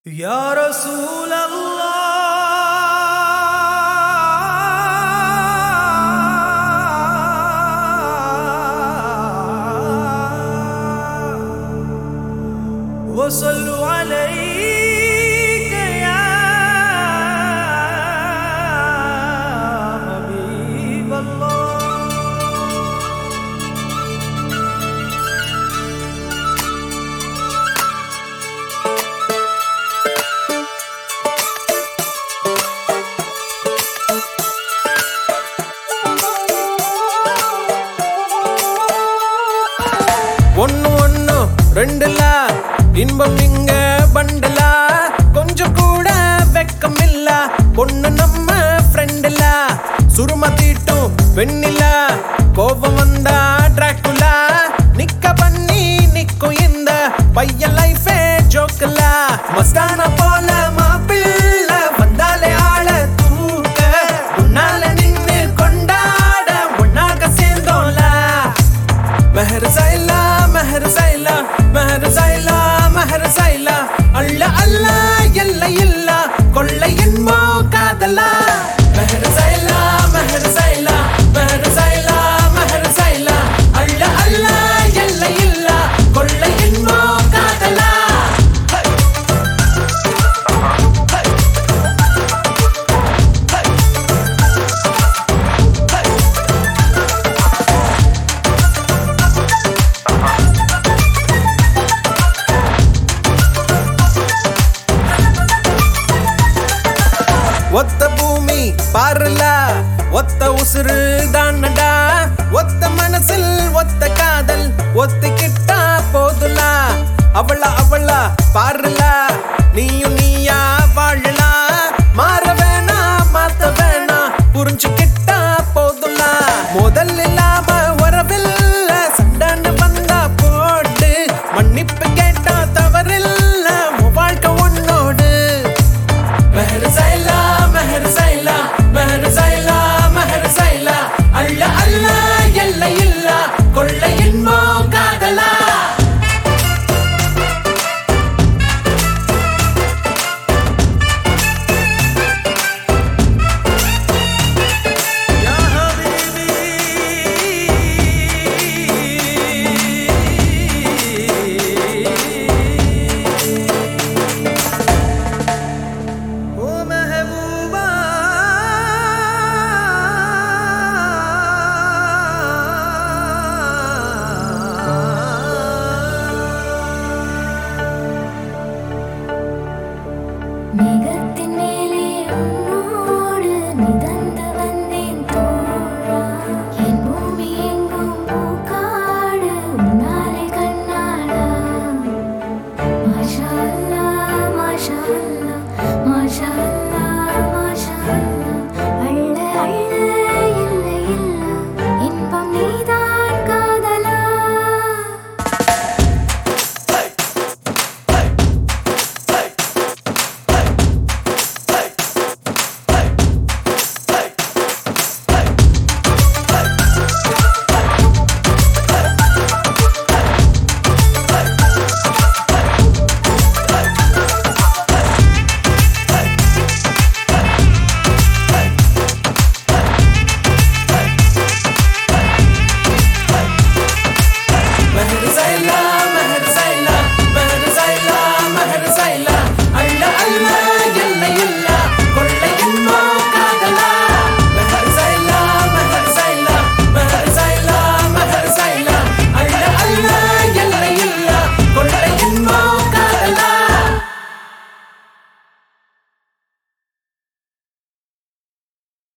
يا رسول الله وصلوا عليك يا حبيب الله ஒன்னு ஒன்னு ரெண்டுல இன்பம் இங்க பண்டல கொஞ்சம் கூட வெக்கம் இல்ல பொண்ணு நம்ம ஃப்ரெண்டுல சுரும தீட்டும் வெண்ணில கோபம் வந்தா டிராக்குலா நிக்க பண்ணி நிக்கும் இந்த பையன் லைஃபே ஜோக்கல மஸ்தான போல மாப்பிள்ள வந்தாலே ஆள தூக்க உன்னால நின்னு கொண்டாட உன்னாக சேர்ந்தோம்ல மெஹர் சைலா மெஹர் சைலா மெஹர் சைலா மெஹர் சைலா அள்ள அல்ல எல்லை இல்ல கொள்ளை என்போ காதலா மெஹர் சைலா மெஹர் சைலா மெஹர் சைலா மெஹர் சைலா அள்ள அல்ல எல்லை இல்ல கொள்ளை என்போ காதலா ஒத்த பூமி பாருல ஒத்த உசுறு தானடா ஒத்த மனசில் ஒத்த காதல் ஒத்திக்கிட்டா போதுல அவள அவள பாருல நீயும் நீயா வாழலாம் மாற வேணா மாத்த வேணா புரிஞ்சுக்கிட்டா போதுல முதல் இல்லாம உறவில்ல சண்டான்னு வந்தா போட்டு மன்னிப்பு கேட்டா தவறில்ல உன் வாழ்க்கை உன்னோடு மெஹர் சைலா மெஹர் சைலா மெஹர் சைலா மெஹர் சைலா அல்ல அல்ல எல்லை இல்ல கொள்ளை என்போ காதலா يا حبيبي ओ महबूबा மேக